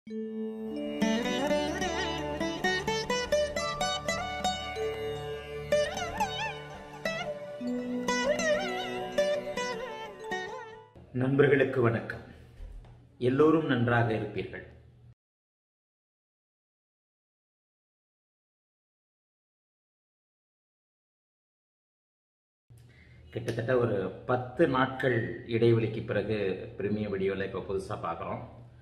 நண்பர்களுக்கு வணக்கம் எல்லோரும் நன்றாக இருப்பீர்கள் கிட்டத்தட்ட ஒரு பத்து நாட்கள் இடைவெளிக்கு பிறகு பிரீமியம் வீடியோவில் இப்போ புதுசாக பார்க்குறோம்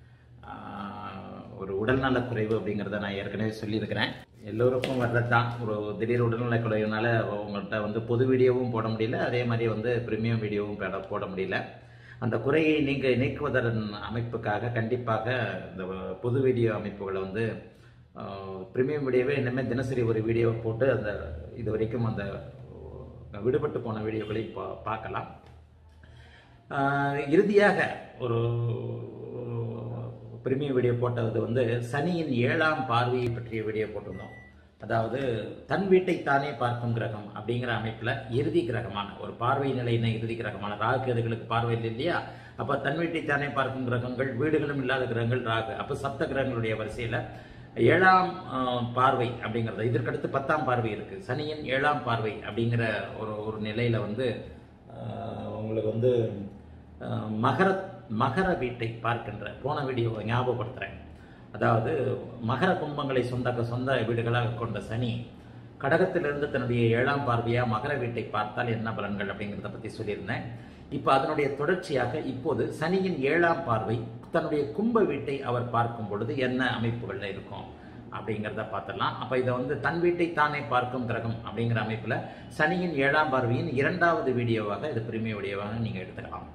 ஒரு உடல்நலக் குறைவு அப்படிங்கிறத நான் ஏற்கனவே சொல்லியிருக்கிறேன் எல்லோருக்கும் வர்றது தான் ஒரு திடீர் உடல்நலக் குறைவுனால உங்கள்கிட்ட வந்து பொது வீடியோவும் போட முடியல அதே மாதிரி வந்து பிரீமியம் வீடியோவும் போட போட முடியல அந்த குறையை நீங்க நீக்குவதன் அமைப்புக்காக கண்டிப்பாக இந்த பொது வீடியோ அமைப்புகளை வந்து பிரீமியம் வீடியோவே இனிமேல் தினசரி ஒரு வீடியோ போட்டு அந்த இது வரைக்கும் அந்த விடுபட்டு போன வீடியோக்களை பா பார்க்கலாம் ஆஹ் இறுதியாக ஒரு பிரீமியம் வீடியோ போட்டது வந்து சனியின் ஏழாம் பார்வையை பற்றிய வீடியோ போட்டிருந்தோம் அதாவது தன் வீட்டை தானே பார்க்கும் கிரகம் அப்படிங்கிற அமைப்பில் இறுதி கிரகமான ஒரு பார்வை நிலையின இறுதி கிரகமான ராகு கேதுகளுக்கு பார்வை இல்லை இல்லையா அப்போ தன் வீட்டை தானே பார்க்கும் கிரகங்கள் வீடுகளும் இல்லாத கிரகங்கள் ராகு அப்போ சப்த கிரகங்களுடைய வரிசையில் ஏழாம் ஆஹ், பார்வை அப்படிங்கிறது இதற்கடுத்து பத்தாம் பார்வை இருக்கு சனியின் ஏழாம் பார்வை அப்படிங்கிற ஒரு ஒரு நிலையில வந்து ஆஹ், உங்களுக்கு வந்து ஆஹ், மகர மகர வீட்டை பார்க்கின்ற போன வீடியோவை ஞாபகப்படுத்துறேன் அதாவது மகர கும்பங்களை சொந்த சொந்த வீடுகளாக கொண்ட சனி கடகத்திலிருந்து தன்னுடைய ஏழாம் பார்வையா மகர வீட்டை பார்த்தால் என்ன பலன்கள் அப்படிங்கிறத பத்தி சொல்லியிருந்தேன் இப்போ அதனுடைய தொடர்ச்சியாக இப்போது சனியின் ஏழாம் பார்வை தன்னுடைய கும்ப வீட்டை அவர் பார்க்கும் பொழுது என்ன அமைப்புகள்ல இருக்கும் அப்படிங்கிறத பார்த்துடலாம் அப்போ இதை வந்து தன் வீட்டை தானே பார்க்கும் கிரகம் அப்படிங்கிற அமைப்பில் சனியின் ஏழாம் பார்வையின் இரண்டாவது வீடியோவாக இது பிரிமிய வீடியோவாக நீங்கள் எடுத்துக்கலாம்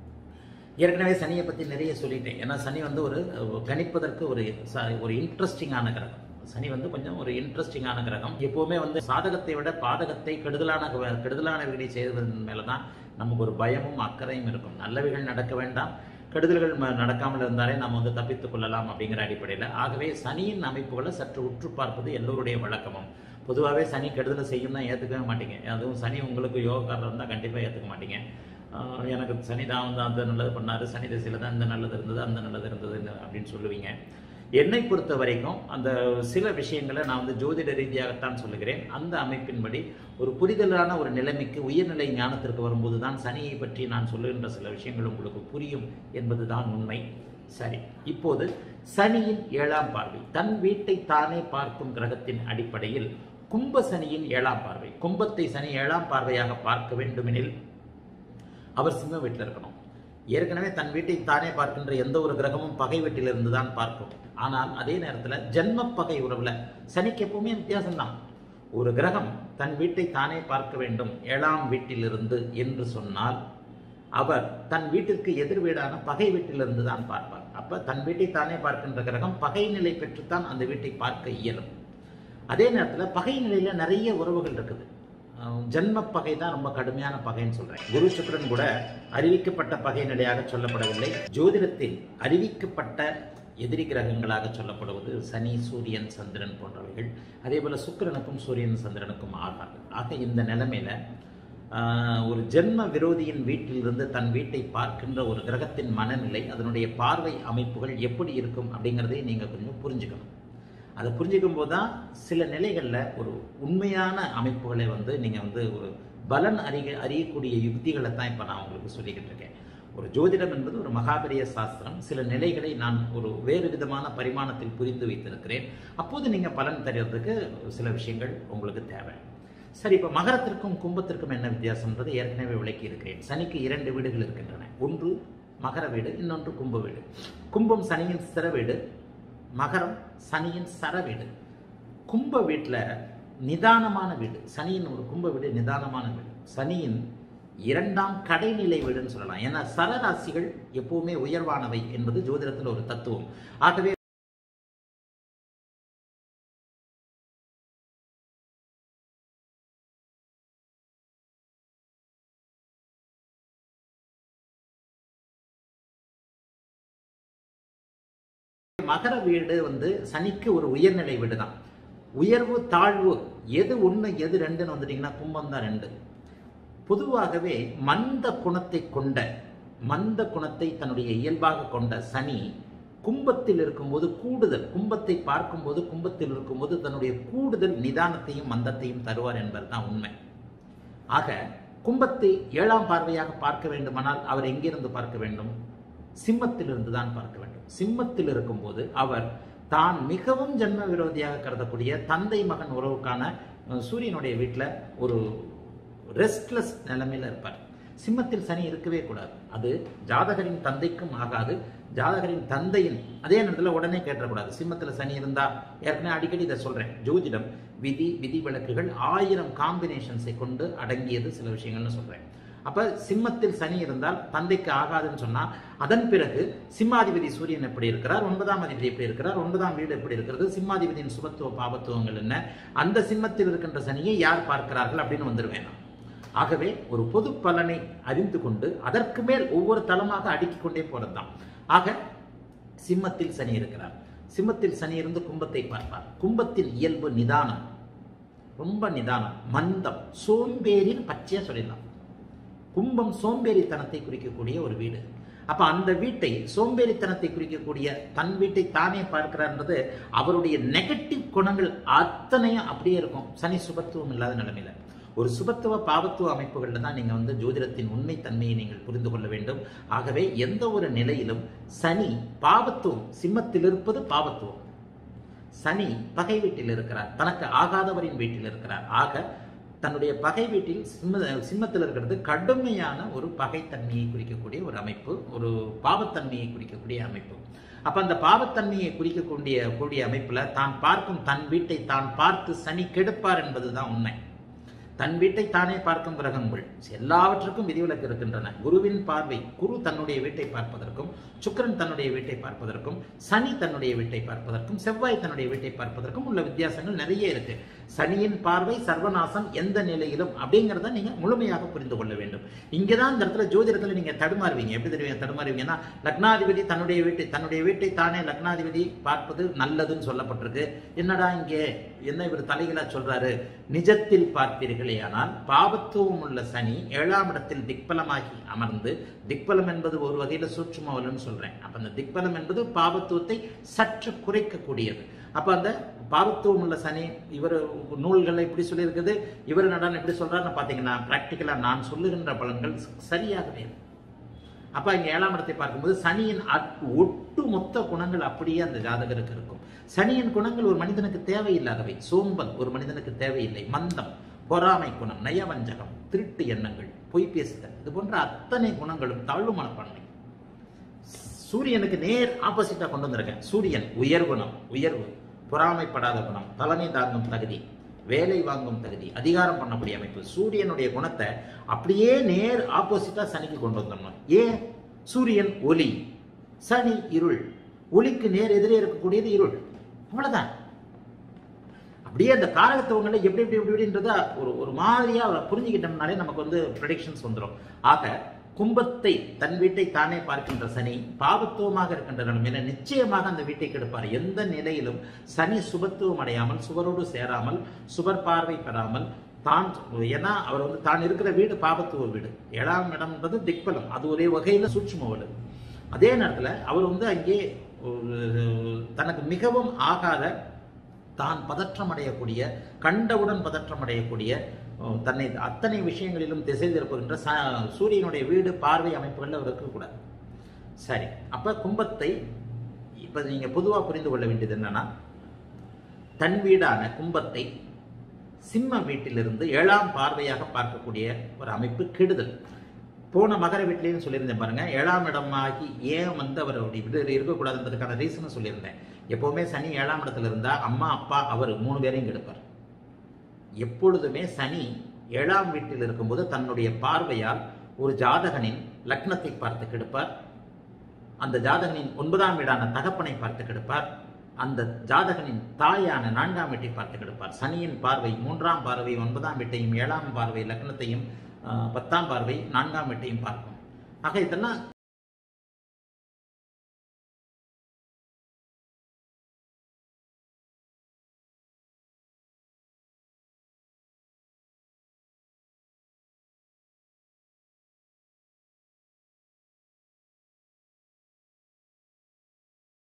ஏற்கனவே சனியை பற்றி நிறைய சொல்லிட்டேன் ஏன்னா சனி வந்து ஒரு கணிப்பதற்கு ஒரு ச- ஒரு இன்ட்ரெஸ்டிங்கான கிரகம் சனி வந்து கொஞ்சம் ஒரு இன்ட்ரெஸ்டிங்கான கிரகம் எப்போவுமே வந்து சாதகத்தை விட பாதகத்தை கெடுதலான கெடுதலான வீடை செய்வதன் மேலே தான் நமக்கு ஒரு பயமும் அக்கறையும் இருக்கும் நல்லவைகள் நடக்க வேண்டாம் கெடுதல்கள் ம- நடக்காமல் இருந்தாலே நம்ம வந்து தப்பித்துக் கொள்ளலாம் அப்படிங்கிற அடிப்படையில் ஆகவே சனியின் அமைப்புகளை சற்று உற்று பார்ப்பது எல்லோருடைய வழக்கமும் பொதுவாகவே சனி கெடுதலை செய்யும் தான் ஏற்றுக்கவே மாட்டீங்க அதுவும் சனி உங்களுக்கு யோகக்காரர் இருந்தால் கண்டிப்பாக ஏற்றுக்க மாட்டீங்க ஆஹ் எனக்கு சனி தான் வந்து அந்த நல்லது பண்ணாரு சனி திசையில் தான் இந்த நல்லது இருந்தது அந்த நல்லது இருந்தது அப்படின்னு சொல்லுவீங்க என்னை பொறுத்த வரைக்கும் அந்த சில விஷயங்களை நான் வந்து ஜோதிட ரீதியாகத்தான் சொல்லுகிறேன் அந்த அமைப்பின்படி ஒரு புரிதலான ஒரு நிலைமைக்கு உயர்நிலை ஞானத்திற்கு வரும்போது தான் சனியை பற்றி நான் சொல்லுகின்ற சில விஷயங்கள் உங்களுக்கு புரியும் என்பதுதான் உண்மை சரி இப்போது சனியின் ஏழாம் பார்வை தன் வீட்டை தானே பார்க்கும் கிரகத்தின் அடிப்படையில் கும்ப சனியின் ஏழாம் பார்வை கும்பத்தை சனி ஏழாம் பார்வையாக பார்க்க வேண்டுமெனில் அவர் சிம்ம வீட்டில் இருக்கணும் ஏற்கனவே தன் வீட்டை தானே பார்க்கின்ற எந்த ஒரு கிரகமும் பகை வீட்டிலிருந்து தான் பார்க்கும் ஆனால் அதே நேரத்தில் ஜென்ம பகை உறவுல சனிக்கு எப்பவுமே வித்தியாசம்தான் ஒரு கிரகம் தன் வீட்டை தானே பார்க்க வேண்டும் ஏழாம் வீட்டிலிருந்து என்று சொன்னால் அவர் தன் வீட்டிற்கு எதிர் வீடான பகை வீட்டிலிருந்து தான் பார்ப்பார் அப்ப தன் வீட்டை தானே பார்க்கின்ற கிரகம் பகை நிலை பெற்றுத்தான் அந்த வீட்டை பார்க்க இயலும் அதே நேரத்தில் பகை நிலையில நிறைய உறவுகள் இருக்குது அஹ் ஜென்ம பகை தான் ரொம்ப கடுமையான பகைன்னு சொல்றேன் குரு சுக்கிரன் கூட அறிவிக்கப்பட்ட பகை நிலையாக சொல்லப்படவில்லை ஜோதிடத்தில் அறிவிக்கப்பட்ட எதிரி கிரகங்களாக சொல்லப்படுவது சனி சூரியன் சந்திரன் போன்றவைகள் அதே போல சுக்கிரனுக்கும் சூரியன் சந்திரனுக்கும் ஆகாது ஆக இந்த நிலைமையில ஆஹ், ஒரு ஜென்ம விரோதியின் வீட்டிலிருந்து தன் வீட்டை பார்க்கின்ற ஒரு கிரகத்தின் மனநிலை அதனுடைய பார்வை அமைப்புகள் எப்படி இருக்கும் அப்படிங்கிறதை நீங்க கொஞ்சம் புரிஞ்சுக்கணும் அதை புரிஞ்சுக்கும் போது தான் சில நிலைகளில் ஒரு உண்மையான அமைப்புகளை வந்து நீங்கள் வந்து ஒரு பலன் அறிய அறியக்கூடிய யுக்திகளை தான் இப்போ நான் உங்களுக்கு சொல்லிக்கிட்டு இருக்கேன் ஒரு ஜோதிடம் என்பது ஒரு மகாபெரிய சாஸ்திரம் சில நிலைகளை நான் ஒரு வேறு விதமான பரிமாணத்தில் புரிந்து வைத்திருக்கிறேன் அப்போது நீங்கள் பலன் தருவதற்கு சில விஷயங்கள் உங்களுக்கு தேவை சரி இப்போ மகரத்திற்கும் கும்பத்திற்கும் என்ன வித்தியாசம்ன்றது ஏற்கனவே விளக்கி இருக்கிறேன் சனிக்கு இரண்டு வீடுகள் இருக்கின்றன ஒன்று மகர வீடு இன்னொன்று கும்ப வீடு கும்பம் சனியின் ஸ்திர வீடு மகரம் சனியின் சர வீடு கும்ப வீட்டில் நிதானமான வீடு சனியின் ஒரு கும்ப வீடு நிதானமான வீடு சனியின் இரண்டாம் கடைநிலை வீடுன்னு சொல்லலாம் ஏன்னா சரராசிகள் எப்பவுமே உயர்வானவை என்பது ஜோதிடத்தில் ஒரு தத்துவம் ஆகவே மகர வீடு வந்து சனிக்கு ஒரு உயர்நிலை வீடு தான் உயர்வு தாழ்வு எது ஒன்று எது ரெண்டுன்னு வந்துட்டீங்கன்னா கும்பம் தான் ரெண்டு பொதுவாகவே மந்த குணத்தை கொண்ட மந்த குணத்தை தன்னுடைய இயல்பாக கொண்ட சனி கும்பத்தில் இருக்கும்போது கூடுதல் கும்பத்தை பார்க்கும்போது கும்பத்தில் இருக்கும்போது தன்னுடைய கூடுதல் நிதானத்தையும் மந்தத்தையும் தருவார் என்பதுதான் உண்மை ஆக கும்பத்தை ஏழாம் பார்வையாக பார்க்க வேண்டுமானால் அவர் எங்கிருந்து பார்க்க வேண்டும் சிம்மத்திலிருந்து தான் பார்க்க வேண்டும் சிம்மத்தில் இருக்கும்போது அவர் தான் மிகவும் ஜென்ம விரோதியாக கருதக்கூடிய தந்தை மகன் உறவுக்கான அஹ், சூரியனுடைய வீட்டில் ஒரு ரெஸ்ட்லெஸ் நிலைமையில் இருப்பார் சிம்மத்தில் சனி இருக்கவே கூடாது அது ஜாதகரின் தந்தைக்கும் ஆகாது ஜாதகரின் தந்தையின் அதே நேரத்தில் உடனே கேட்டக்கூடாது சிம்மத்தில் சனி இருந்தா ஏற்கனவே அடிக்கடி இதை சொல்றேன் ஜோதிடம் விதி விதி விளக்குகள் ஆயிரம் காம்பினேஷன்ஸை கொண்டு அடங்கியது சில விஷயங்கள்னு சொல்றேன் அப்ப சிம்மத்தில் சனி இருந்தால் தந்தைக்கு ஆகாதுன்னு சொன்னா அதன் பிறகு சிம்மாதிபதி சூரியன் எப்படி இருக்கிறார் ஒன்பதாம் அதிபதி எப்படி இருக்கிறார் ஒன்பதாம் வீடு எப்படி இருக்கிறது சிம்மாதிபதியின் சுபத்துவ பாபத்துவங்கள் என்ன அந்த சிம்மத்தில் இருக்கின்ற சனியை யார் பார்க்கிறார்கள் அப்படின்னு வந்துருவேன் நான். ஆகவே ஒரு பொது பலனை அறிந்து கொண்டு அதற்கு மேல் ஒவ்வொரு தளமாக அடுக்கிக் கொண்டே போறதுதான் ஆக சிம்மத்தில் சனி இருக்கிறார் சிம்மத்தில் சனி இருந்து கும்பத்தை பார்ப்பார் கும்பத்தின் இயல்பு நிதானம் ரொம்ப நிதானம் மந்தம் சோம்பேறின்னு பச்சையா சொல்லிடலாம் கும்பம் சோம்பேறித்தனத்தை குறிக்கக்கூடிய ஒரு வீடு அப்ப அந்த வீட்டை சோம்பேறித்தனத்தை குறிக்கக்கூடிய தன் வீட்டை தானே பார்க்கிறார்ன்றது அவருடைய நெகட்டிவ் குணங்கள் அத்தனையும் அப்படியே இருக்கும் சனி சுபத்துவம் இல்லாத நிலைமையில ஒரு சுபத்துவ பாவத்துவ அமைப்புகள்ல தான் நீங்க வந்து ஜோதிடத்தின் உண்மை தன்மையை நீங்கள் புரிந்து கொள்ள வேண்டும் ஆகவே எந்த ஒரு நிலையிலும் சனி பாவத்துவம் சிம்மத்தில் இருப்பது பாவத்துவம் சனி பகை வீட்டில் இருக்கிறார் தனக்கு ஆகாதவரின் வீட்டில் இருக்கிறார் ஆக தன்னுடைய பகை வீட்டில் சிம்ம சிம்மத்தில் இருக்கிறது கடுமையான ஒரு பகைத்தன்மையை குறிக்கக்கூடிய ஒரு அமைப்பு ஒரு பாவத்தன்மையை குறிக்கக்கூடிய அமைப்பு அப்ப அந்த பாவத்தன்மையை குறிக்கக்கூடிய கூடிய அமைப்புல தான் பார்க்கும் தன் வீட்டை தான் பார்த்து சனி கெடுப்பார் என்பதுதான் உண்மை தன் வீட்டை தானே பார்க்கும் கிரகங்கள் எல்லாவற்றுக்கும் விதிவிலக்கு இருக்கின்றன குருவின் பார்வை குரு தன்னுடைய வீட்டை பார்ப்பதற்கும் சுக்கிரன் தன்னுடைய வீட்டை பார்ப்பதற்கும் சனி தன்னுடைய வீட்டை பார்ப்பதற்கும் செவ்வாய் தன்னுடைய வீட்டை பார்ப்பதற்கும் உள்ள வித்தியாசங்கள் நிறைய இருக்கு சனியின் பார்வை சர்வநாசம் எந்த நிலையிலும் அப்படிங்கிறத நீங்க முழுமையாக புரிந்து கொள்ள வேண்டும் இங்கதான் இந்த இடத்துல ஜோதிடத்துல நீங்க தடுமாறுவீங்க எப்படி தெரியுங்க தடுமாறுவீங்கன்னா லக்னாதிபதி தன்னுடைய வீட்டை தன்னுடைய வீட்டை தானே லக்னாதிபதி பார்ப்பது நல்லதுன்னு சொல்லப்பட்டிருக்கு என்னடா இங்கே என்ன இவர் தலைகளா சொல்றாரு நிஜத்தில் பார்ப்பீர்களேயானால் பாவத்துவம் உள்ள சனி ஏழாம் இடத்தில் திக்பலமாகி அமர்ந்து திக்பலம் என்பது ஒரு வகையில சூட்சுமவலன்னு சொல்றேன் அப்ப அந்த திக்பலம் என்பது பாவத்துவத்தை சற்று குறைக்கக்கூடியது அப்ப அந்த பாவத்துவம் உள்ள சனி இவர் நூல்கள் எப்படி சொல்லியிருக்குது இவர் நடன் எப்படி சொல்றாருன்னு பாத்தீங்கன்னா பிராக்டிக்கலா நான் சொல்லுகின்ற பலன்கள் சரியாகவே இருக்கு. அப்ப இங்க ஏழாம் இடத்தை பார்க்கும்போது சனியின் அட்- ஒட்டுமொத்த குணங்கள் அப்படியே அந்த ஜாதகருக்கு இருக்கும் சனியின் குணங்கள் ஒரு மனிதனுக்கு தேவையில்லாதவை சோம்பல் ஒரு மனிதனுக்கு தேவையில்லை மந்தம் பொறாமை குணம் நயவஞ்சகம் திருட்டு எண்ணங்கள் பொய் பேசுதல் இது போன்ற அத்தனை குணங்களும் தாழ்வு மனப்பான்மை சூரியனுக்கு நேர் ஆப்போசிட்டா கொண்டு வந்திருக்கேன் சூரியன் உயர் குணம் உயர்வு பொறாமைப்படாத குணம் தலைமை தாங்கும் தகுதி வேலை வாங்கும் தகுதி அதிகாரம் பண்ணக்கூடிய அமைப்பு சூரியனுடைய குணத்தை அப்படியே நேர் ஆப்போசிட்டா சனிக்கு கொண்டு வந்துடணும் ஏன் சூரியன் ஒளி சனி இருள் ஒளிக்கு நேர் எதிரே இருக்கக்கூடியது இருள் அவ்வளவுதான் அப்படியே அந்த காரகத்துவங்களை எப்படி எப்படி எப்படி எப்படின்றத ஒரு ஒரு மாதிரியா புரிஞ்சுக்கிட்டோம்னாலே நமக்கு வந்து ப்ரெடிக்ஷன்ஸ் வந்துடும் ஆக கும்பத்தை தன் வீட்டை தானே பார்க்கின்ற சனி பாவத்துவமாக இருக்கின்ற நிலைமையில நிச்சயமாக அந்த வீட்டை கெடுப்பார் எந்த நிலையிலும் சனி சுபத்துவம் அடையாமல் சுவரோடு சேராமல் சுவர் பார்வை பெறாமல் தான் ஏன்னா அவர் வந்து தான் இருக்கிற வீடு பாவத்துவ வீடு ஏழாம் இடம்ன்றது திக்பலம் அது ஒரே வகையில சூட்சும வீடு அதே நேரத்துல அவர் வந்து அங்கே ஒரு தனக்கு மிகவும் ஆகாத தான் பதற்றம் அடையக்கூடிய கண்டவுடன் பதற்றம் அடையக்கூடிய அஹ், தன்னை அத்தனை விஷயங்களிலும் திசை திருப்புகின்ற ச- சூரியனுடைய வீடு பார்வை அமைப்புகள் அவர் இருக்கக்கூடாது சரி அப்ப கும்பத்தை இப்ப நீங்க பொதுவா புரிந்து கொள்ள வேண்டியது என்னன்னா தன் வீடான கும்பத்தை சிம்ம வீட்டிலிருந்து ஏழாம் பார்வையாக பார்க்கக்கூடிய ஒரு அமைப்பு கெடுதல் போன மகர வீட்டிலையும் சொல்லியிருந்தேன் பாருங்க ஏழாம் இடமாகி ஏன் வந்து அவர் அப்படி இப்படி இருக்கக்கூடாதுன்றதுக்கான ரீசனும் சொல்லியிருந்தேன் எப்பவுமே சனி ஏழாம் இடத்துல இருந்தா அம்மா அப்பா அவர் மூணு பேரையும் கெடுப்பார் எப்பொழுதுமே சனி ஏழாம் வீட்டில் இருக்கும்போது தன்னுடைய பார்வையால் ஒரு ஜாதகனின் லக்னத்தை பார்த்து கெடுப்பார் அந்த ஜாதகனின் ஒன்பதாம் வீடான தகப்பனை பார்த்து கெடுப்பார் அந்த ஜாதகனின் தாயான நான்காம் வீட்டை பார்த்து கெடுப்பார் சனியின் பார்வை மூன்றாம் பார்வை ஒன்பதாம் வீட்டையும் ஏழாம் பார்வை லக்னத்தையும் ஆஹ், பத்தாம் பார்வை நான்காம் வீட்டையும் பார்க்கும் ஆக இதெல்லாம்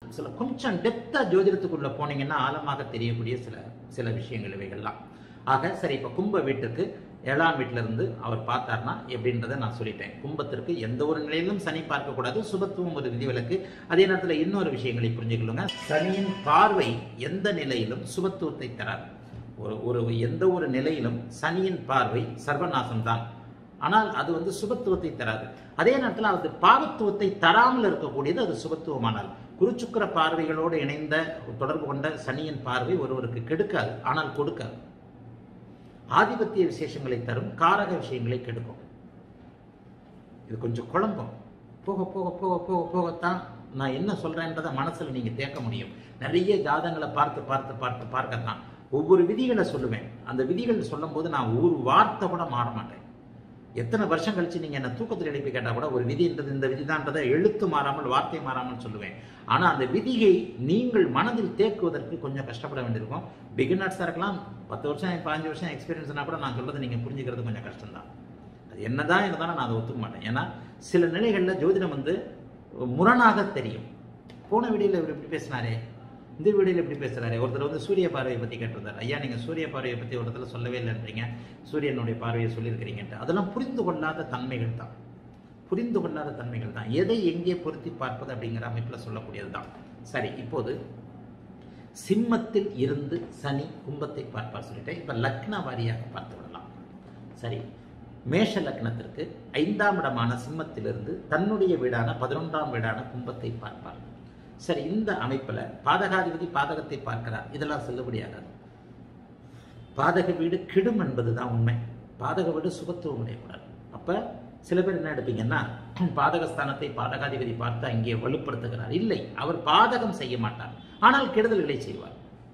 சில கொஞ்சம் டெப்தா ஜோதிடத்துக்குள்ள போனீங்கன்னா ஆழமாக தெரியக்கூடிய சில சில விஷயங்கள் இவைகள்லாம் ஆக சரி இப்ப கும்ப வீட்டுக்கு ஏழாம் வீட்டுல இருந்து அவர் பார்த்தார்னா எப்படின்றத நான் சொல்லிட்டேன் கும்பத்திற்கு எந்த ஒரு நிலையிலும் சனி பார்க்கக்கூடாது சுபத்துவம் ஒரு விதிவிலக்கு அதே நேரத்துல இன்னொரு விஷயங்களை புரிஞ்சுக்கொள்ளுங்க சனியின் பார்வை எந்த நிலையிலும் சுபத்துவத்தை தராது ஒரு ஒரு எந்த ஒரு நிலையிலும் சனியின் பார்வை சர்வநாசம் தான் ஆனால் அது வந்து சுபத்துவத்தை தராது அதே நேரத்தில் அது பாவத்துவத்தை தராமல் இருக்கக்கூடியது அது சுபத்துவமானால் குருச்சுக்கர பார்வைகளோடு இணைந்த தொடர்பு கொண்ட சனியின் பார்வை ஒருவருக்கு கெடுக்காது ஆனால் கொடுக்காது ஆதிபத்திய விசேஷங்களை தரும் காரக விஷயங்களை கெடுக்கும் இது கொஞ்சம் குழம்பும் போக போக போக போக போகத்தான் நான் என்ன சொல்றேன்றதை மனசுல நீங்க தேக்க முடியும் நிறைய ஜாதங்களை பார்த்து பார்த்து பார்த்து பார்க்கத்தான் ஒவ்வொரு விதிகளை சொல்லுவேன் அந்த விதிகள் சொல்லும் போது நான் ஒரு வார்த்தை கூட மாற மாட்டேன் எத்தனை வருஷம் கழிச்சு நீங்க என்ன தூக்கத்தில் எழுப்பி கேட்டா கூட ஒரு விதின்றது இந்த விதிதான்றதை எழுத்து மாறாமல் வார்த்தை மாறாமல் சொல்லுவேன் ஆனா அந்த விதியை நீங்கள் மனதில் தேக்குவதற்கு கொஞ்சம் கஷ்டப்பட வேண்டியிருக்கும் பிகினர்ஸா இருக்கலாம் பத்து வருஷம் பதினஞ்சு வருஷம் எக்ஸ்பீரியன்ஸ்னா கூட நான் சொல்றதை நீங்க புரிஞ்சுக்கிறது கொஞ்சம் கஷ்டம்தான் அது என்னதான் இருந்தாலும் நான் அதை ஒத்துக்க மாட்டேன் ஏன்னா சில நிலைகள்ல ஜோதிடம் வந்து முரணாக தெரியும் போன வீடியோல இவர் இப்படி பேசினாரே இந்த வீடியோல இப்படி பேசுறாரு ஒருத்தர் வந்து சூரிய பார்வையை பத்தி கேட்டிருந்தார் ஐயா நீங்க சூரிய பார்வையை பத்தி ஒரு இடத்துல சொல்லவே இல்லைன்றீங்க சூரியனுடைய பார்வையை சொல்லியிருக்கிறீங்கன்ட்டு அதெல்லாம் புரிந்து கொள்ளாத தன்மைகள் தான் புரிந்து கொள்ளாத தன்மைகள் தான் எதை எங்கே பொருத்தி பார்ப்பது அப்படிங்கிற அமைப்புல சொல்லக்கூடியது தான் சரி இப்போது சிம்மத்தில் இருந்து சனி கும்பத்தை பார்ப்பார் சொல்லிட்டு இப்ப லக்ன வாரியாக பார்த்து விடலாம் சரி மேஷ லக்னத்திற்கு ஐந்தாம் இடமான சிம்மத்திலிருந்து தன்னுடைய வீடான பதினொன்றாம் வீடான கும்பத்தை பார்ப்பார் சரி இந்த அமைப்புல பாதகாதிபதி பாதகத்தை பார்க்கிறார் இதெல்லாம் செல்லுபடியாகாது பாதக வீடு கிடும் என்பதுதான் உண்மை பாதக வீடு சுபத்துவம் உடையக்கூடாது அப்ப சில பேர் என்ன எடுப்பீங்கன்னா பாதகஸ்தானத்தை பாதகாதிபதி பார்த்து அங்கே வலுப்படுத்துகிறார் இல்லை அவர் பாதகம் செய்ய மாட்டார் ஆனால் கெடுதல்களை செய்வார்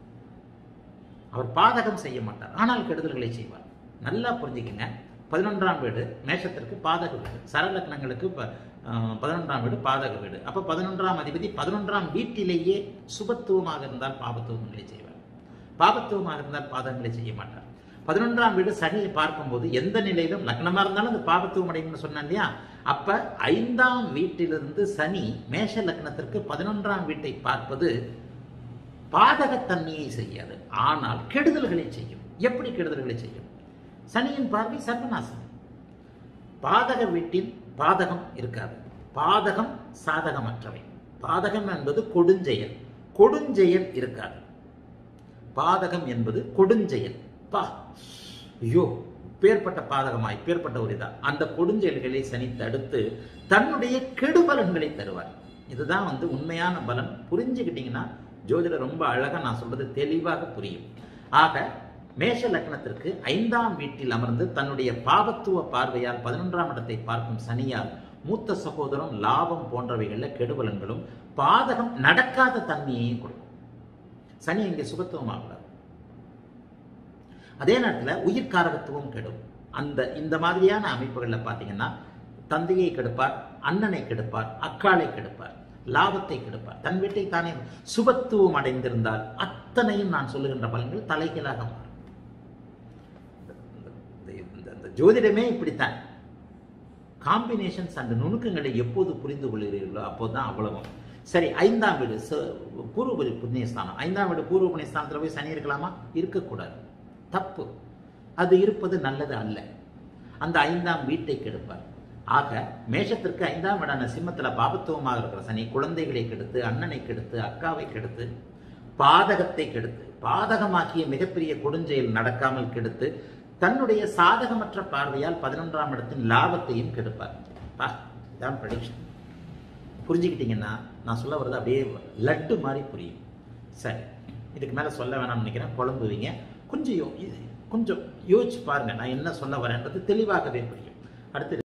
அவர் பாதகம் செய்ய மாட்டார் ஆனால் கெடுதல்களை செய்வார் நல்லா புரிஞ்சுக்கங்க பதினொன்றாம் வீடு மேஷத்திற்கு பாதக வீடு சரலக்னங்களுக்கு ப- அஹ், பதினொன்றாம் வீடு பாதக வீடு அப்ப பதினொன்றாம் அதிபதி பதினொன்றாம் வீட்டிலேயே சுபத்துவமாக இருந்தால் பாபத்துவங்களை செய்வார் பாபத்துவமாக இருந்தால் பாதகங்களை செய்ய மாட்டார் பதினொன்றாம் வீடு சனியை பார்க்கும்போது எந்த நிலையிலும் லக்னமா இருந்தாலும் அது பாபத்துவம் அடையும்னு சொன்னேன் இல்லையா அப்ப ஐந்தாம் வீட்டிலிருந்து சனி மேஷ லக்னத்திற்கு பதினொன்றாம் வீட்டை பார்ப்பது பாதகத்தன்மையை செய்யாது ஆனால் கெடுதல்களை செய்யும் எப்படி கெடுதல்களை செய்யும் சனியின் பார்வை சர்வநாசம் பாதக வீட்டில் பாதகம் இருக்காது பாதகம் சாதகமற்றவை பாதகம் என்பது கொடுஞ்செயல் கொடுஞ்செயல் இருக்காது பாதகம் என்பது கொடுஞ்செயல் பா ஐயோ பேர்பட்ட பாதகமாய் பேர்பட்ட ஒரு இதா அந்த கொடுஞ்செயல்களை சனி தடுத்து தன்னுடைய கெடுபலன்களை தருவார் இதுதான் வந்து உண்மையான பலன் புரிஞ்சுக்கிட்டீங்கன்னா ஜோதிடர் ரொம்ப அழகா நான் சொல்றது தெளிவாக புரியும் ஆக மேஷ லக்னத்திற்கு ஐந்தாம் வீட்டில் அமர்ந்து தன்னுடைய பாவத்துவ பார்வையால் பதினொன்றாம் இடத்தை பார்க்கும் சனியால் மூத்த சகோதரம் லாபம் போன்றவைகள்ல கெடுபலன்களும் பாதகம் நடக்காத தன்மையையும் கொடுக்கும் சனி இங்கே சுபத்துவமாகக்கூடாது அதே நேரத்தில் உயிர்காரகத்துவம் கெடும் அந்த இந்த மாதிரியான அமைப்புகளில் பார்த்தீங்கன்னா தந்தையை கெடுப்பார் அண்ணனை கெடுப்பார் அக்காளை கெடுப்பார் லாபத்தை கெடுப்பார் தன் வீட்டை தானே சுபத்துவம் அடைந்திருந்தால் அத்தனையும் நான் சொல்லுகின்ற பலன்கள் தலைகீழாக மாறும் இந்த- இந்த- இந்த ஜோதிடமே இப்படித்தான் காம்பினேஷன்ஸ் அந்த நுணுக்கங்களை எப்போது புரிந்து கொள்கிறீர்களோ அப்போதுதான் அவ்வளவும் சரி ஐந்தாம் வீடு ச- பூர்வ புண்ணியஸ்தானம் ஐந்தாம் வீடு பூர்வ புண்ணியஸ்தானத்தில் போய் சனி இருக்கலாமா இருக்கக்கூடாது தப்பு அது இருப்பது நல்லது அல்ல அந்த ஐந்தாம் வீட்டை கெடுப்பார் ஆக மேஷத்திற்கு ஐந்தாம் வீடான சிம்மத்துல பாபத்துவமாக இருக்கிற சனி குழந்தைகளை கெடுத்து அண்ணனை கெடுத்து அக்காவை கெடுத்து பாதகத்தை கெடுத்து பாதகமாக்கிய மிகப்பெரிய கொடுஞ்செயல் நடக்காமல் கெடுத்து தன்னுடைய சாதகமற்ற பார்வையால் பதினொன்றாம் இடத்தின் லாபத்தையும் கெடுப்பார் பா இதான் ப்ரெடிக்ஷன் புரிஞ்சுக்கிட்டீங்கன்னா நான் சொல்ல வர்றது அப்படியே லட்டு மாதிரி புரியும் சரி இதுக்கு மேலே சொல்ல வேணாம்னு நினைக்கிறேன் குழம்புவீங்க கொஞ்சம் யோ இது கொஞ்சம் யோசிச்சு பாருங்க நான் என்ன சொல்ல வரேன்றது தெளிவாகவே புரியும் அடுத்து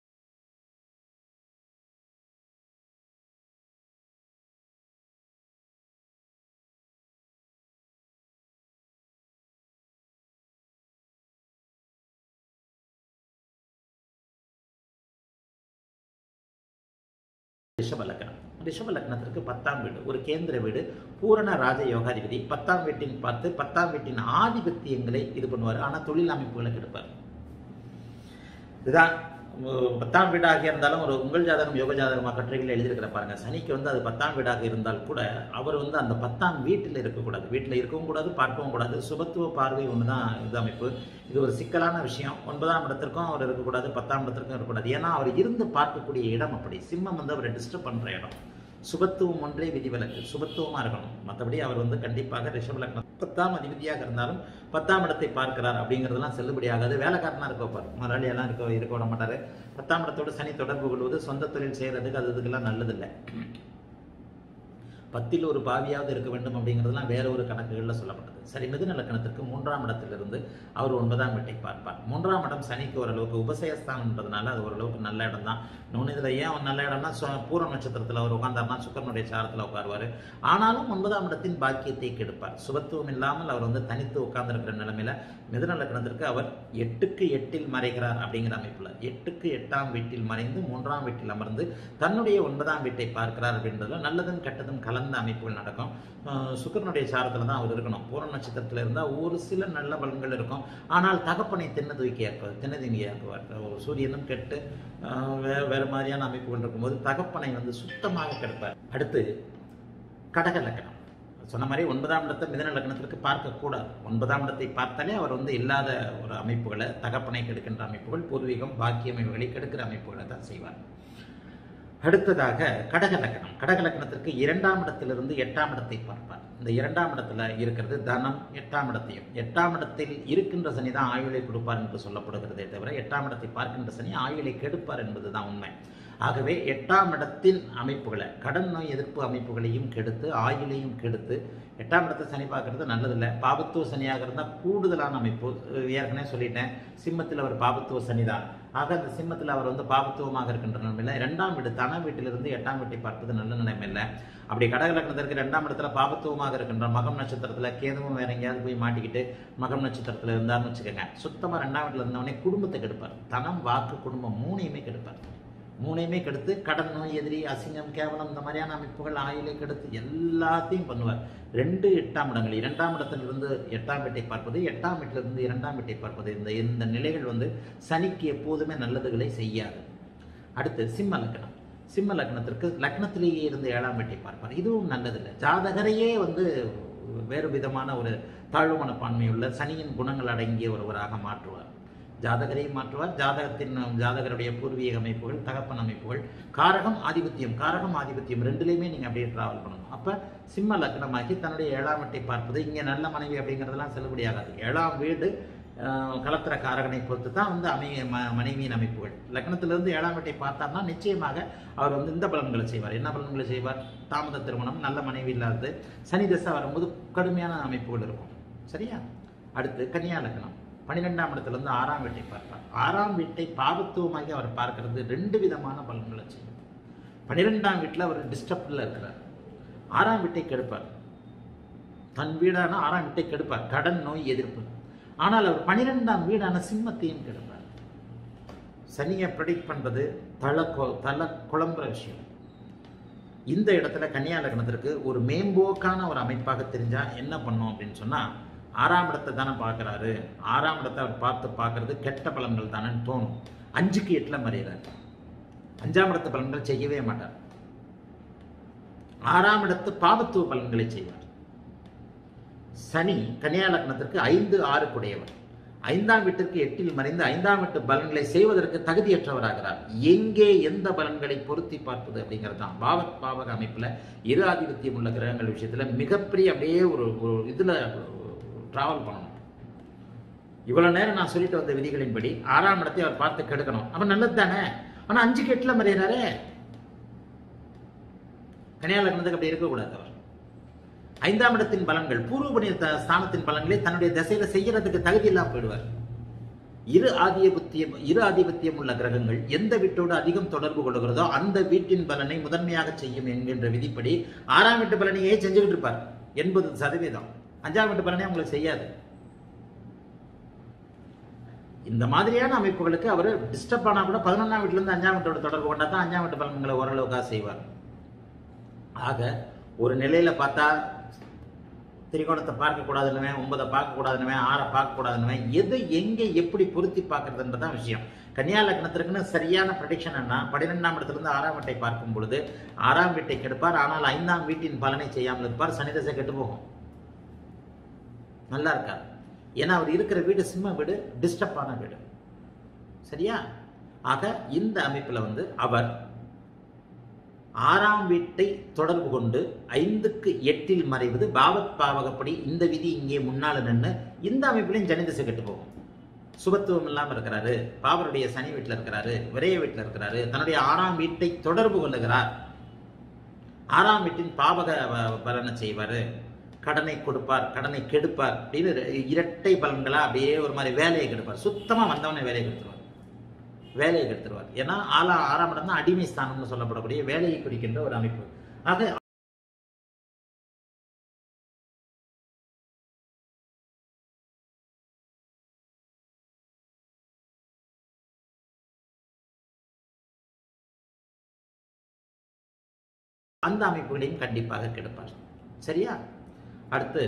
ரிஷப லக்னம் ரிஷப லக்னத்திற்கு பத்தாம் வீடு ஒரு கேந்திர வீடு பூரண ராஜ யோகாதிபதி பத்தாம் வீட்டின் பார்த்து பத்தாம் வீட்டின் ஆதிபத்தியங்களை இது பண்ணுவார் ஆனால் தொழில் அமைப்புகளை கெடுப்பார் இதுதான் உம், பத்தாம் வீடாக இருந்தாலும் ஒரு உங்கள் ஜாதகம் யோக ஜாதகமாக கட்டுரைகள் எழுதியிருக்கிற பாருங்க சனிக்கு வந்து அது பத்தாம் வீடாக இருந்தால் கூட அவர் வந்து அந்த பத்தாம் வீட்டில் இருக்கக்கூடாது வீட்டில் இருக்கவும் கூடாது பார்க்கவும் கூடாது சுபத்துவ பார்வை ஒன்று தான் இது அமைப்பு இது ஒரு சிக்கலான விஷயம் ஒன்பதாம் இடத்திற்கும் அவர் இருக்கக்கூடாது பத்தாம் இடத்திற்கும் இருக்கக்கூடாது ஏன்னா அவர் இருந்து பார்க்கக்கூடிய இடம் அப்படி சிம்மம் வந்து அவரை டிஸ்டர்ப் பண்ணுற இடம் சுபத்துவம் ஒன்றே விதிவிலக்கு சுபத்துவமா இருக்கணும் மற்றபடி அவர் வந்து கண்டிப்பாக ரிஷப லக்னம் பத்தாம் அதிபதியாக இருந்தாலும் பத்தாம் இடத்தை பார்க்கிறார் அப்படிங்கிறதெல்லாம் செல்லுபடியாகாது வேலைக்காரனா இருக்க வைப்பார் முதலாளியெல்லாம் இருக்க இருக்க விட மாட்டாரு பத்தாம் இடத்தோடு சனி தொடர்பு கொள்வது சொந்த தொழில் செய்யறதுக்கு அது இதுக்கெல்லாம் நல்லதில்லை பத்தில் ஒரு பாவியாவது இருக்க வேண்டும் அப்படிங்கிறதுலாம் வேற ஒரு கணக்குகளில் சொல்லப்பட்டது சரி மிதுன லக்கணத்திற்கு மூன்றாம் இடத்திலிருந்து அவர் ஒன்பதாம் வீட்டை பார்ப்பார் மூன்றாம் இடம் சனிக்கு ஓரளவுக்கு உபசயஸ்தானன்றதுனால அது ஓரளவுக்கு நல்ல இடம் தான் இன்னொன்று இதில் ஏன் ஒரு நல்ல இடம்னா சு- பூர நட்சத்திரத்தில் அவர் உட்கார்ந்தார்னா சுக்கரனுடைய சாரத்தில் உட்காருவார் ஆனாலும் ஒன்பதாம் இடத்தின் பாக்கியத்தை கெடுப்பார் சுபத்துவம் இல்லாமல் அவர் வந்து தனித்து உட்கார்ந்திருக்கிற நிலைமையில மிதுன லக்னத்திற்கு அவர் எட்டுக்கு எட்டில் மறைகிறார் அப்படிங்கிற அமைப்புல எட்டுக்கு எட்டாம் வீட்டில் மறைந்து மூன்றாம் வீட்டில் அமர்ந்து தன்னுடைய ஒன்பதாம் வீட்டை பார்க்கிறார் அப்படின்றதுல நல்லதும் கெட்டதும் கலந்த அமைப்புகள் நடக்கும் ஆஹ் சுக்கிரனுடைய சாரத்தில் தான் அவர் இருக்கணும் பூர நட்சத்திரத்தில் இருந்தால் ஒரு சில நல்ல பலன்கள் இருக்கும் ஆனால் தகப்பனை தென்ன தூக்கியாக்குவார் தென்னதீங்கியாக்குவார் ஒரு சூரியனும் கெட்டு ஆஹ் வே- வேறு மாதிரியான அமைப்புகள் இருக்கும்போது தகப்பனை வந்து சுத்தமாக கெடுப்பார் அடுத்து கடக லக்னம் சொன்ன மாதிரி ஒன்பதாம் இடத்தை மிதன லக்னத்திற்கு பார்க்கக்கூடாது ஒன்பதாம் இடத்தை பார்த்தாலே அவர் வந்து இல்லாத ஒரு அமைப்புகளை தகப்பனை கெடுக்கின்ற அமைப்புகள் பூர்வீகம் பாக்கியம் இவைகளை கெடுக்கிற அமைப்புகளை தான் செய்வார் அடுத்ததாக கடக லக்னம் கடக லக்னத்திற்கு இரண்டாம் இடத்திலிருந்து எட்டாம் இடத்தை பார்ப்பார் இந்த இரண்டாம் இடத்துல இருக்கிறது தனம் எட்டாம் இடத்தையும் எட்டாம் இடத்தில் இருக்கின்ற சனி தான் ஆயுளை கொடுப்பார் என்று சொல்லப்படுகிறதே தவிர எட்டாம் இடத்தை பார்க்கின்ற சனி ஆயுளை கெடுப்பார் என்பதுதான் உண்மை ஆகவே எட்டாம் இடத்தின் அமைப்புகளை கடன் நோய் எதிர்ப்பு அமைப்புகளையும் கெடுத்து ஆயுளையும் கெடுத்து எட்டாம் இடத்தை சனி பார்க்கறது நல்லதில்லை பாபத்துவ சனியாக இருந்தால் கூடுதலான அமைப்பு அஹ் ஏற்கனவே சொல்லிட்டேன் சிம்மத்தில் அவர் பாபத்துவ சனி தான் ஆக அந்த சிம்மத்தில் அவர் வந்து பாபத்துவமாக இருக்கின்ற நிலைமையில் இரண்டாம் வீடு தன வீட்டிலிருந்து எட்டாம் வீட்டை பார்ப்பது நல்ல நிலைமை இல்லை அப்படி கடக லக்னத்திற்கு ரெண்டாம் இடத்துல பாபத்துவமாக இருக்கின்ற மகம் நட்சத்திரத்துல கேதுவும் வேற எங்கேயாவது போய் மாட்டிக்கிட்டு மகம் நட்சத்திரத்துல இருந்தாருன்னு வச்சுக்கோங்க சுத்தமா ரெண்டாம் வீட்டுல இருந்தவனே குடும்பத்தை கெடுப்பார் தனம் வாக்கு குடும்பம் மூணையுமே கெடுப்பார் மூணையுமே கெடுத்து கடன் நோய் எதிரி அசிங்கம் கேவலம் இந்த மாதிரியான அமைப்புகள் ஆயிலை கெடுத்து எல்லாத்தையும் பண்ணுவார் ரெண்டு எட்டாம் இடங்கள் இரண்டாம் இடத்திலிருந்து எட்டாம் வீட்டை பார்ப்பது எட்டாம் வீட்டிலிருந்து இரண்டாம் வீட்டை பார்ப்பது இந்த இந்த நிலைகள் வந்து சனிக்கு எப்போதுமே நல்லதுகளை செய்யாது அடுத்து சிம்ம லக்னம் சிம்ம லக்னத்திற்கு லக்னத்திலேயே இருந்து ஏழாம் வீட்டை பார்ப்பார் இதுவும் நல்லதில்லை ஜாதகரையே வந்து வேறு விதமான ஒரு தாழ்வு மனப்பான்மையுள்ள சனியின் குணங்கள் அடங்கிய ஒருவராக மாற்றுவார் ஜாதகரையும் மாற்றுவார் ஜாதகத்தின் ஜாதகருடைய பூர்வீக அமைப்புகள் தகப்பன் அமைப்புகள் காரகம் ஆதிபத்தியம் காரகம் ஆதிபத்தியம் ரெண்டுலேயுமே நீங்கள் அப்படியே டிராவல் பண்ணணும் அப்போ சிம்ம லக்னமாக்கி தன்னுடைய ஏழாம் வீட்டை பார்ப்பது இங்கே நல்ல மனைவி அப்படிங்கிறதெல்லாம் செல்லுபடியாகாது ஏழாம் வீடு ஆஹ், கலத்திர காரகனை பொறுத்து தான் வந்து அமைய ம மனைவியின் அமைப்புகள் லக்னத்திலிருந்து ஏழாம் வீட்டை பார்த்தார்னா நிச்சயமாக அவர் வந்து இந்த பலன்களை செய்வார் என்ன பலன்களை செய்வார் தாமத திருமணம் நல்ல மனைவி இல்லாதது சனி தசை வரும்போது கடுமையான அமைப்புகள் இருக்கும் சரியா அடுத்து கன்னியா லக்னம் பன்னிரெண்டாம் இடத்துல இருந்து ஆறாம் வீட்டை பார்ப்பார் ஆறாம் வீட்டை பாவத்துவமாகி அவர் பார்க்கிறது ரெண்டு விதமான பலன்களை செய்யும் பன்னிரெண்டாம் வீட்டில் அவர் டிஸ்டர்ப்டில் இருக்கிறார் ஆறாம் வீட்டை கெடுப்பார் தன் வீடான ஆறாம் வீட்டை கெடுப்பார் கடன் நோய் எதிர்ப்பு ஆனால் அவர் பன்னிரெண்டாம் வீடான சிம்மத்தையும் கெடுப்பார் சனியை ப்ரெடிக்ட் பண்றது தல கொ- தல குழம்புற விஷயம் இந்த இடத்துல கன்னியா லக்னத்திற்கு ஒரு மேம்போக்கான ஒரு அமைப்பாக தெரிஞ்சா என்ன பண்ணும் அப்படின்னு சொன்னா ஆறாம் இடத்தை தானே பார்க்கறாரு ஆறாம் இடத்தை அவர் பார்த்து பார்க்கறது கெட்ட பலன்கள் தானேன்னு தோணும் அஞ்சுக்கு எட்டுல மறையிறாரு அஞ்சாம் இடத்து பலன்கள் செய்யவே மாட்டார் ஆறாம் இடத்து பாவத்துவ பலன்களை செய்வார் சனி கன்னியா லக்னத்திற்கு ஐந்து ஆறு குடையவர் ஐந்தாம் வீட்டிற்கு எட்டில் மறைந்து ஐந்தாம் வீட்டு பலன்களை செய்வதற்கு தகுதியற்றவராகிறார் எங்கே எந்த பலன்களை பொருத்தி பார்ப்பது அப்படிங்கிறது தான் பாவத் பாவக அமைப்புல இரு ஆதிபத்தியம் உள்ள கிரகங்கள் விஷயத்துல மிகப்பெரிய அப்படியே ஒரு ஒரு இதுல டிராவல் பண்ணணும் இவ்வளவு நேரம் நான் சொல்லிட்டு வந்த விதிகளின்படி ஆறாம் இடத்தை அவர் பார்த்து கெடுக்கணும் அப்ப நல்லது தானே ஆனா அஞ்சுக்கு எட்டுல மறையிறாரே கன்னியா லக்னத்துக்கு அப்படி இருக்கக்கூடாது அவர் ஐந்தாம் இடத்தின் பலன்கள் பூர்வ புண்ணிய த- ஸ்தானத்தின் பலன்களை தன்னுடைய திசையில செய்யறதுக்கு தகுதி இல்லாம போயிடுவார் இரு ஆதிபத்தியம் இரு ஆதிபத்தியம் உள்ள கிரகங்கள் எந்த வீட்டோடு அதிகம் தொடர்பு கொள்கிறதோ அந்த வீட்டின் பலனை முதன்மையாக செய்யும் என்கின்ற விதிப்படி ஆறாம் வீட்டு பலனையே செஞ்சுக்கிட்டு இருப்பார் எண்பது சதவீதம் அஞ்சாம் வீட்டு பலனே உங்களுக்கு செய்யாது இந்த மாதிரியான அமைப்புகளுக்கு அவர் டிஸ்டர்ப் ஆனா கூட பதினொன்றாம் வீட்டுல இருந்து அஞ்சாம் வீட்டோட தொடர்பு கொண்டா தான் அஞ்சாம் வீட்டு பலன்களை ஓரளவுக்காக செய்வார் ஆக ஒரு நிலையில பார்த்தா திரிகோணத்தை பார்க்க கூடாதுன்னு ஒன்பதை பார்க்க கூடாதுன்னு ஆறை பார்க்க கூடாதுன்னு எது எங்கே எப்படி பொருத்தி பார்க்கறதுன்றதான் விஷயம் கன்னியா லக்னத்திற்குன்னு சரியான ப்ரடிக்ஷன் என்ன பன்னிரெண்டாம் இடத்திலிருந்து ஆறாம் வீட்டை பார்க்கும் பொழுது ஆறாம் வீட்டை கெடுப்பார் ஆனால் ஐந்தாம் வீட்டின் பலனை செய்யாமல் இருப்பார் சனி தசை கெட்டு போகும் நல்லா இருக்கார் ஏன்னா அவர் இருக்கிற வீடு சிம்ம வீடு டிஸ்டர்ப் ஆன வீடு சரியா ஆக இந்த அமைப்பில் வந்து அவர் ஆறாம் வீட்டை தொடர்பு கொண்டு ஐந்துக்கு எட்டில் மறைவது பாவத் பாவகப்படி இந்த விதி இங்கே முன்னால் நின்று இந்த அமைப்பிலையும் ஜனிதசை கெட்டு போகும் சுபத்துவம் இல்லாமல் இருக்கிறாரு பாவருடைய சனி வீட்டில் இருக்கிறாரு விரைய வீட்டில் இருக்கிறாரு தன்னுடைய ஆறாம் வீட்டை தொடர்பு கொள்ளுகிறார் ஆறாம் வீட்டின் பாவக வ- பலனை செய்வார் கடனை கொடுப்பார் கடனை கெடுப்பார் அப்படின்னு இரட்டை பலன்களா அப்படியே ஒரு மாதிரி வேலையை கெடுப்பார் சுத்தமாக வந்தவனே வேலையை கெடுத்துருவார் வேலையை கெடுத்துருவார் ஏன்னா ஆளா ஆறாம் இடம் தான் அடிமை ஸ்தானம்னு சொல்லப்படக்கூடிய வேலையை குறிக்கின்ற ஒரு அமைப்பு ஆக அந்த அமைப்புகளையும் கண்டிப்பாக கெடுப்பார் சரியா அடுத்து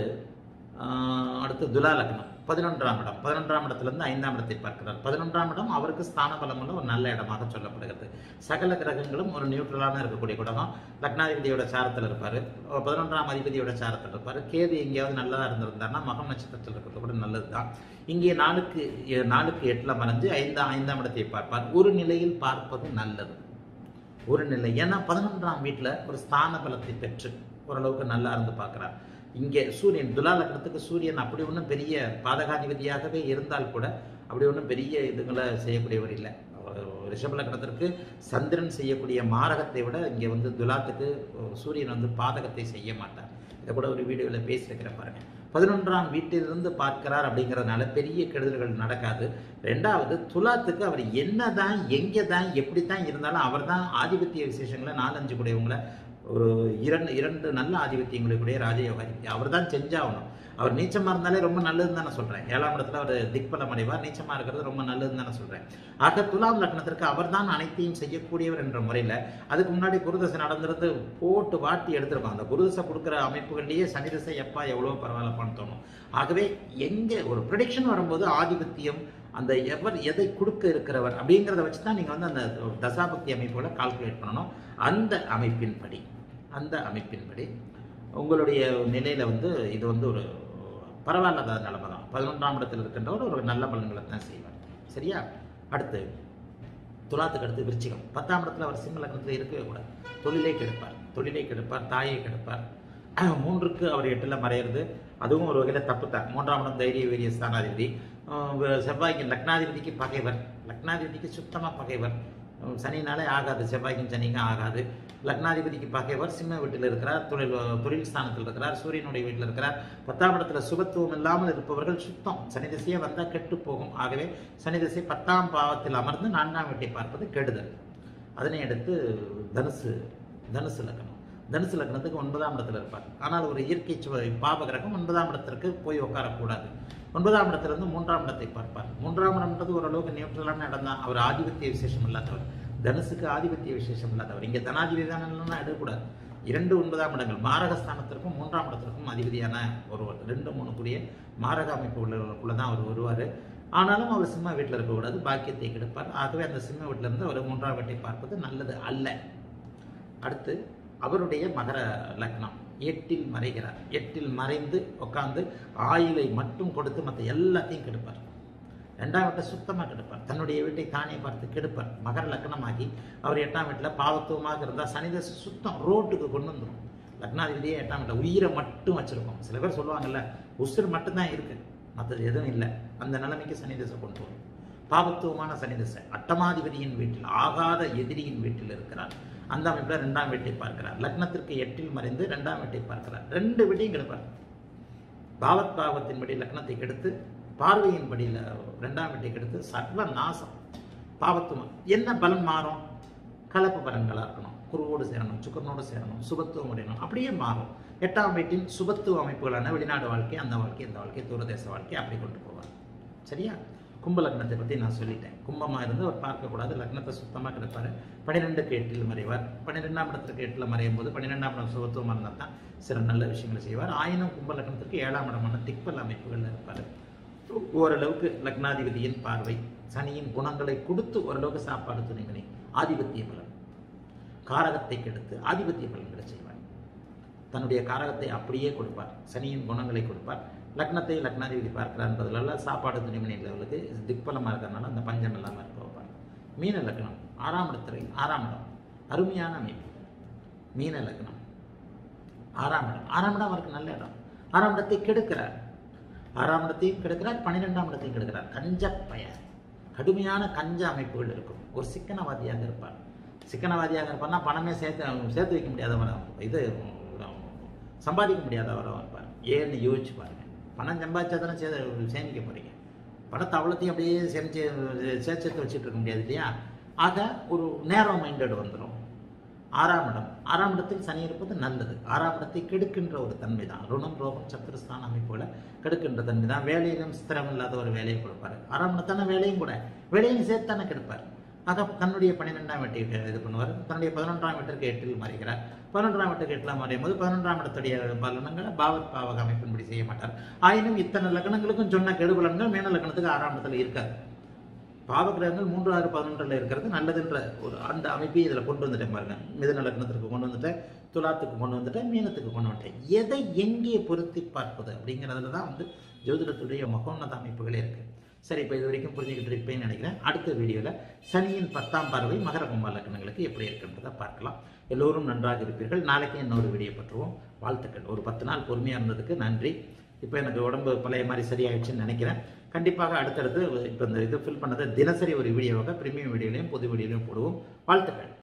ஆஹ், அடுத்து துலா லக்னம் பதினொன்றாம் இடம் பதினொன்றாம் இடத்திலிருந்து ஐந்தாம் இடத்தை பார்க்கிறார் பதினொன்றாம் இடம் அவருக்கு ஸ்தான பலமுள்ள ஒரு நல்ல இடமாக சொல்லப்படுகிறது சகல கிரகங்களும் ஒரு நியூட்ரலான இருக்கக்கூடிய குடகம் லக்னாதிபதியோட சாரத்தில் இருப்பார் பதினொன்றாம் அதிபதியோட சாரத்தில் இருப்பார் கேது எங்கேயாவது நல்லதாக இருந்திருந்தாருன்னா மகம் நட்சத்திரத்தில் இருக்கிறது கூட நல்லது தான் இங்கே நாளுக்கு எ- நாளுக்கு எட்டில் மறைஞ்சு ஐந்தாம் ஐந்தாம் இடத்தை பார்ப்பார் ஒரு நிலையில் பார்ப்பது நல்லது ஒரு நிலை ஏன்னா பதினொன்றாம் வீட்டில் ஒரு ஸ்தான பலத்தை பெற்று ஓரளவுக்கு நல்லா இருந்து பார்க்குறார் இங்கே சூரியன் துலா லக்னத்துக்கு சூரியன் அப்படி ஒன்றும் பெரிய பாதகாதிபதியாகவே இருந்தால் கூட அப்படி ஒன்றும் பெரிய இதுங்களை செய்யக்கூடியவர் இல்லை அவர் ரிஷப லக்னத்திற்கு சந்திரன் செய்யக்கூடிய மாரகத்தை விட இங்கே வந்து துலாத்துக்கு சூரியன் வந்து பாதகத்தை செய்ய மாட்டார் இதை கூட ஒரு வீடியோவில் பேசியிருக்கிறேன் பாருங்க பதினொன்றாம் வீட்டிலிருந்து பார்க்கிறார் அப்படிங்கிறதுனால பெரிய கெடுதல்கள் நடக்காது ரெண்டாவது துலாத்துக்கு அவர் என்னதான் எங்கே தான் எப்படி தான் இருந்தாலும் அவர் தான் ஆதிபத்திய விசேஷங்களை நாலஞ்சு கூடியவங்களை ஒரு இரண்டு இரண்டு நல்ல ஆதிபத்தியங்களை கூடிய ராஜயோகாதிபதி அவர் தான் செஞ்சாகணும் அவர் நீச்சமாக இருந்தாலே ரொம்ப நல்லதுன்னு தானே சொல்கிறேன் ஏழாம் இடத்துல அவர் திக்பலம் அடைவார் நீச்சமாக இருக்கிறது ரொம்ப நல்லதுன்னு தானே சொல்கிறேன் ஆக துலாம் லக்னத்திற்கு அவர் தான் அனைத்தையும் செய்யக்கூடியவர் என்ற முறையில் அதுக்கு முன்னாடி குருதசை நடந்திருந்து போட்டு வாட்டி எடுத்திருப்பாங்க அந்த குருதசை கொடுக்குற அமைப்புகள்லேயே சனி தசை எப்பா எவ்வளோ பரவாயில்லப்பான்னு தோணும் ஆகவே எங்கே ஒரு ப்ரிடிக்ஷன் வரும்போது ஆதிபத்தியம் அந்த எவர் எதை கொடுக்க இருக்கிறவர் அப்படிங்கிறத வச்சு தான் நீங்கள் வந்து அந்த தசாபக்தி அமைப்போட கால்குலேட் பண்ணணும் அந்த அமைப்பின்படி அந்த அமைப்பின்படி உங்களுடைய நிலையில் வந்து இது வந்து ஒரு பரவாயில்லாத நிலைமை தான் பதினொன்றாம் இடத்தில் இருக்கின்றவர் ஒரு நல்ல பலன்களை தான் செய்வார் சரியா அடுத்து துலாத்துக்கு அடுத்து விருச்சிகம் பத்தாம் இடத்துல அவர் சிம்ம லக்னத்தில் இருக்கவே கூடாது தொழிலை கெடுப்பார் தொழிலை கெடுப்பார் தாயை கெடுப்பார் மூன்றுக்கு அவர் எட்டில் மறையிறது அதுவும் ஒரு வகையில் தப்பு தான் மூன்றாம் இடம் தைரிய வீரிய ஸ்தானாதிபதி அஹ் செவ்வாய்க்கு லக்னாதிபதிக்கு பகைவர் லக்னாதிபதிக்கு சுத்தமாக பகைவர் அஹ் சனினாலே ஆகாது செவ்வாய்க்கும் சனிக்கும் ஆகாது லக்னாதிபதிக்கு பகைவர் சிம்ம வீட்டில் இருக்கிறார் தொழில் தொழில் ஸ்தானத்தில் இருக்கிறார் சூரியனுடைய வீட்டில் இருக்கிறார் பத்தாம் இடத்துல சுபத்துவம் இல்லாமல் இருப்பவர்கள் சுத்தம் சனி திசையே வந்தால் கெட்டு போகும் ஆகவே சனி திசை பத்தாம் பாவத்தில் அமர்ந்து நான்காம் வீட்டை பார்ப்பது கெடுதல் அதனை அடுத்து தனுசு தனுசு லக்னம் தனுசு லக்னத்துக்கு ஒன்பதாம் இடத்துல இருப்பார் ஆனால் ஒரு இயற்கை சுவ பாப கிரகம் ஒன்பதாம் இடத்திற்கு போய் உட்காரக்கூடாது ஒன்பதாம் இடத்திலிருந்து மூன்றாம் இடத்தை பார்ப்பார் மூன்றாம் இடம்ன்றது ஓரளவுக்கு நியூட்ரலான இடம் தான் அவர் ஆதிபத்திய விசேஷம் இல்லாதவர் தனுசுக்கு ஆதிபத்திய விசேஷம் இல்லாதவர் இங்கே தனாதிபதி தானே எடுக்கக்கூடாது இரண்டு ஒன்பதாம் இடங்கள் மாரகஸ்தானத்திற்கும் மூன்றாம் இடத்திற்கும் அதிபதியான ஒருவர் ரெண்டு மூணு கூடிய மாரக அமைப்பு உள்ளவர்களுக்குள்ள தான் அவர் வருவார் ஆனாலும் அவர் சிம்ம வீட்டில் இருக்கக்கூடாது பாக்கியத்தை கெடுப்பார் ஆகவே அந்த சிம்ம வீட்டில் இருந்து அவர் மூன்றாம் வீட்டை பார்ப்பது நல்லது அல்ல அடுத்து அவருடைய மகர லக்னம் எட்டில் மறைகிறார் எட்டில் மறைந்து உட்காந்து ஆயிலை மட்டும் கொடுத்து மற்ற எல்லாத்தையும் கெடுப்பார் ரெண்டாம் வீட்டை சுத்தமாக கெடுப்பார் தன்னுடைய வீட்டை தானே பார்த்து கெடுப்பார் மகர லக்னமாகி அவர் எட்டாம் வீட்டில் பாவத்துவமாக இருந்தால் சனிதசை சுத்தம் ரோட்டுக்கு கொண்டு வந்துடும் லக்னாதிபதியே எட்டாம் வீட்டில் உயிரை மட்டும் வச்சிருக்கோம் சில பேர் சொல்லுவாங்கல்ல உசுர் மட்டும்தான் இருக்கு மற்றது எதுவும் இல்லை அந்த நிலைமைக்கு சனிதசை கொண்டு வரும் பாவத்துவமான சனிதசை அட்டமாதிபதியின் வீட்டில் ஆகாத எதிரியின் வீட்டில் இருக்கிறார் அந்த அமைப்பில் ரெண்டாம் வீட்டை பார்க்கிறார் லக்னத்திற்கு எட்டில் மறைந்து ரெண்டாம் வீட்டை பார்க்கிறார் ரெண்டு வீட்டையும் கெடுப்பார் பாவத் பாவத்தின்படி லக்னத்தை கெடுத்து பார்வையின்படி ல- ரெண்டாம் வீட்டை கெடுத்து சர்வ நாசம் பாவத்துவம் என்ன பலன் மாறும் கலப்பு பலன்களாக இருக்கணும் குருவோடு சேரணும் சுக்கரனோடு சேரணும் சுபத்துவம் அடையணும் அப்படியே மாறும் எட்டாம் வீட்டின் சுபத்துவ அமைப்புகளான வெளிநாடு வாழ்க்கை அந்த வாழ்க்கை இந்த வாழ்க்கை தூரதேச வாழ்க்கை அப்படி கொண்டு போவார் சரியா கும்ப லக்னத்தை பற்றி நான் சொல்லிட்டேன் கும்பமாக இருந்து அவர் பார்க்கக்கூடாது லக்னத்தை சுத்தமாக கிடப்பார் பன்னிரெண்டுக்கு எட்டில் மறைவார் பன்னிரெண்டாம் இடத்துக்கு எட்டில் மறையும் போது பன்னிரெண்டாம் இடம் சுபத்துவமாக இருந்தால் தான் சில நல்ல விஷயங்களை செய்வார் ஆயினும் கும்ப லக்னத்திற்கு ஏழாம் இடமான திக்பல் அமைப்புகளில் இருப்பார் ஓரளவுக்கு லக்னாதிபதியின் பார்வை சனியின் குணங்களை கொடுத்து ஓரளவுக்கு சாப்பாடு துணிமணி ஆதிபத்திய பலன் காரகத்தை கெடுத்து ஆதிபத்திய பலன்களை செய்வார் தன்னுடைய காரகத்தை அப்படியே கொடுப்பார் சனியின் குணங்களை கொடுப்பார் லக்னத்தை லக்னாதிபதி பார்க்கிறார் என்பதில் சாப்பாடு துணிமணி லெவலுக்கு திக்பலமாக இருக்கிறதுனால அந்த பஞ்சம் இல்லாமல் இருக்க வைப்பார் மீன லக்னம் ஆறாம் இடத்துறை ஆறாம் இடம் அருமையான அமைப்பு மீன லக்னம் ஆறாம் இடம் ஆறாம் இடம் அவருக்கு நல்ல இடம் ஆறாம் இடத்தை கெடுக்கிறார் ஆறாம் இடத்தையும் கெடுக்கிறார் பன்னிரெண்டாம் இடத்தையும் கெடுக்கிறார் கஞ்ச பெயர் கடுமையான கஞ்ச அமைப்புகள் இருக்கும் ஒரு சிக்கனவாதியாக இருப்பார் சிக்கனவாதியாக இருப்பார்னா பணமே சேர்த்து சேர்த்து வைக்க முடியாதவராக இது சம்பாதிக்க முடியாதவராக இருப்பார் ஏன்னு யோசிச்சு பாருங்க பணம் சம்பாதிச்சா தானே சே சேமிக்க போறீங்க பணத்தை அவ்வளோத்தையும் அப்படியே சேமிச்சு சேர்த்து சேர்த்து வச்சுட்டு இருக்க முடியாது இல்லையா ஆக ஒரு நேரோ மைண்டட் வந்துடும் ஆறாம் இடம் ஆறாம் இடத்தில் சனி இருப்பது நல்லது ஆறாம் இடத்தை கெடுக்கின்ற ஒரு தன்மை தான் ருணம் ரோகம் சத்துருஸ்தான அமைப்புல கெடுக்கின்ற தன்மை தான் வேலையிலும் ஸ்திரம் இல்லாத ஒரு வேலையை கொடுப்பாரு ஆறாம் இடத்தான வேலையும் கூட வேலையும் சேர்த்து தானே கெடுப்பார் ஆக தன்னுடைய பன்னிரெண்டாம் வீட்டை இது பண்ணுவார் தன்னுடைய பதினொன்றாம் வீட்டிற்கு எட்டில் மறைகிறார் பதினொன்றாம் வீட்டுக்கு எட்டில் மறையும் போது பதினொன்றாம் இடத்துடைய பலனங்களை பாவத் பாவக அமைப்பின்படி செய்ய மாட்டார் ஆயினும் இத்தனை லக்னங்களுக்கும் சொன்ன கெடுபலன்கள் மீன லக்னத்துக்கு ஆறாம் இடத்துல இருக்காது பாவகிரகங்கள் மூன்று ஆறு பதினொன்றில் இருக்கிறது நல்லதுன்ற ஒரு அந்த அமைப்பை இதில் கொண்டு வந்துட்டேன் பாருங்க மிதன லக்னத்திற்கு கொண்டு வந்துட்டேன் துலாத்துக்கு கொண்டு வந்துட்டேன் மீனத்துக்கு கொண்டு வந்துட்டேன் எதை எங்கே பொருத்தி பார்ப்பது அப்படிங்கிறதுல தான் வந்து ஜோதிடத்துடைய மகோன்னத அமைப்புகளே இருக்கு சரி இப்போ இது வரைக்கும் புரிஞ்சுக்கிட்டு இருப்பேன்னு நினைக்கிறேன் அடுத்த வீடியோவில் சனியின் பத்தாம் பார்வை மகர கும்ப லக்னங்களுக்கு எப்படி இருக்குன்றதை பார்க்கலாம் எல்லோரும் நன்றாக இருப்பீர்கள் நாளைக்கு இன்னொரு வீடியோ பற்றுவோம் வாழ்த்துக்கள் ஒரு பத்து நாள் பொறுமையாக இருந்ததுக்கு நன்றி இப்போ எனக்கு உடம்பு பழைய மாதிரி சரியாயிடுச்சுன்னு நினைக்கிறேன் கண்டிப்பாக அடுத்தடுத்து இப்போ இந்த இது ஃபில் பண்ணதை தினசரி ஒரு வீடியோவாக ப்ரீமியம் வீடியோலையும் பொது வீடியோலையும் போடுவோம் வாழ்த்துக்கள்